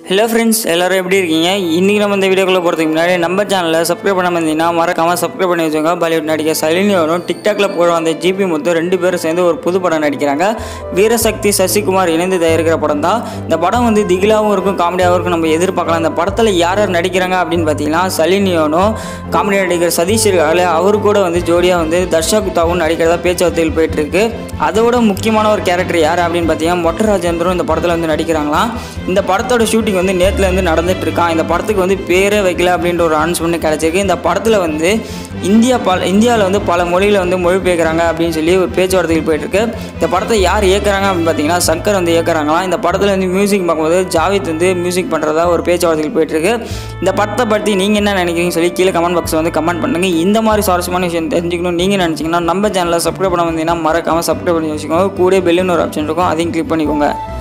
hello friends எல்லாரும் எப்படி இருக்கீங்க இன்றைக்கி நம்ம இந்த வீடியோக்குள்ளே போகிறதுக்கு முன்னாடி நம்ம சேனலில் சப்ஸ்கிரைப் பண்ண வந்தீங்கன்னா மறக்காமல் சப்ஸ்கிரைப் பண்ணி வச்சுக்கோங்க பாலிவுட் நடிகர் சலினியோரும் டிக்டாக்ல போட வந்த ஜிபி முத்து ரெண்டு பேரும் சேர்ந்து ஒரு புது படம் நடிக்கிறாங்க வீரசக்தி சசிகுமார் இணைந்து தயாரிக்கிற படம் தான் இந்த படம் வந்து திகிலாகவும் இருக்கும் காமெடியாகவும் இருக்கும் நம்ம எதிர்பார்க்கலாம் இந்த படத்தில் யார் யார் நடிக்கிறாங்க அப்படின்னு பார்த்தீங்கன்னா சலினியோனும் காமெடி நடிகர் சதீஷ் இருக்காங்களே அவரு கூட வந்து ஜோடியாக வந்து தர்ஷா குத்தாவும் நடிக்கிறதா பேச்சுவார்த்தையில் போயிட்டு இருக்கு அதோட முக்கியமான ஒரு கேரக்டர் யார் அப்படின்னு பார்த்தீங்கன்னா மொட்டை ராஜேந்திரும் இந்த படத்தில் வந்து நடிக்கிறாங்களாம் இந்த படத்தோட ஷூட்டிங் வந்து நேற்றுல இருந்து நடந்துட்டு இருக்கான் இந்த படத்துக்கு வந்து பேரே வைக்கல அப்படின்ற ஒரு அனௌன்ஸ்மெண்ட் கிடைச்சிருக்கு இந்த படத்தில் வந்து இந்தியா பல இந்தியாவில் வந்து பல மொழியில் வந்து மொழிபெயர்க்கிறாங்க அப்படின்னு சொல்லி ஒரு பேச்சுவார்த்தைகள் போயிட்டு இருக்கு இந்த படத்தை யார் இயக்குறாங்க அப்படின்னு பார்த்தீங்கன்னா சங்கர் வந்து இயக்குறாங்களாம் இந்த படத்தில் வந்து மியூசிக் பார்க்கும்போது ஜாவித் வந்து மியூசிக் பண்ணுறதா ஒரு பேச்சுவார்த்தைகள் போயிட்டு இருக்கு இந்த படத்தை பற்றி நீங்கள் என்ன நினைக்கிறீங்கன்னு சொல்லி கீழே கமெண்ட் பாக்ஸில் வந்து கமெண்ட் பண்ணுங்க இந்த மாதிரி சுவாரஸ்யமான விஷயம் தெரிஞ்சுக்கணும் நீங்கள் நினச்சிங்கன்னா நம்ம சேனலில் சப்ஸ்கிரைப் பண்ண வந்தீங்கன்னா மறக்காமல் சப்ஸ்கிரைப் பண்ணி வச்சுக்கோங்க கூட பெல்லுன்னு ஒரு ஆப்ஷன் இருக்கும் அதையும் கிளிக் பண்ணிக்கோங்க